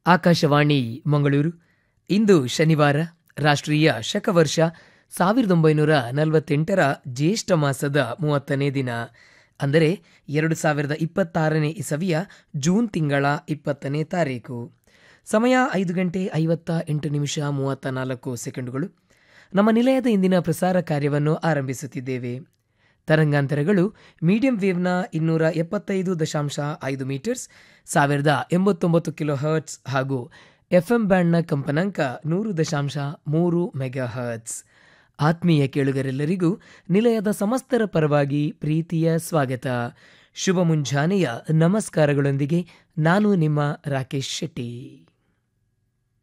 ಆಕಾಶವಾಣಿ ಮಂಗಳೂರು ಇಂದು ಶನಿವಾರ ರಾಷ್ಟ್ರೀಯ ಶಕವರ್ಷ ಸಾವಿರದ ಒಂಬೈನೂರ ನಲವತ್ತೆಂಟರ ಜ್ಯೇಷ್ಠ ಮಾಸದ ಮೂವತ್ತನೇ ದಿನ ಅಂದರೆ ಎರಡು ಸಾವಿರದ ಇಪ್ಪತ್ತಾರನೇ ಇಸವಿಯ ಜೂನ್ ತಿಂಗಳ ಇಪ್ಪತ್ತನೇ ತಾರೀಕು ಸಮಯ ಐದು ಗಂಟೆ ಐವತ್ತ ಎಂಟು ನಿಮಿಷ ಮೂವತ್ತ ನಾಲ್ಕು ಸೆಕೆಂಡುಗಳು ನಮ್ಮ ನಿಲಯದ ಇಂದಿನ ಪ್ರಸಾರ ಕಾರ್ಯವನ್ನು ಆರಂಭಿಸುತ್ತಿದ್ದೇವೆ ತರಂಗಾಂತರಗಳು ಮೀಡಿಯಂ ವೇವ್ನ ಇನ್ನೂರ ಎಪ್ಪತ್ತೈದು ದಶಾಂಶ ಐದು ಮೀಟರ್ಸ್ ಸಾವಿರದ ಎಂಬತ್ತೊಂಬತ್ತು ಕಿಲೋ ಹರ್ಟ್ಸ್ ಹಾಗೂ ಎಫ್ಎಂ ಬ್ಯಾಂಡ್ನ ಕಂಪನಾಂಕ ನೂರು ದಶಾಂಶ ಮೂರು ಮೆಗಾ ಹರ್ಟ್ಸ್ ಆತ್ಮೀಯ ಕೇಳುಗರೆಲ್ಲರಿಗೂ ನಿಲಯದ ಸಮಸ್ತರ ಪರವಾಗಿ ಪ್ರೀತಿಯ ಸ್ವಾಗತ ಶುಭ ಮುಂಜಾನೆಯ ನಮಸ್ಕಾರಗಳೊಂದಿಗೆ ನಾನು ನಿಮ್ಮ ರಾಕೇಶ್ ಶೆಟ್ಟಿ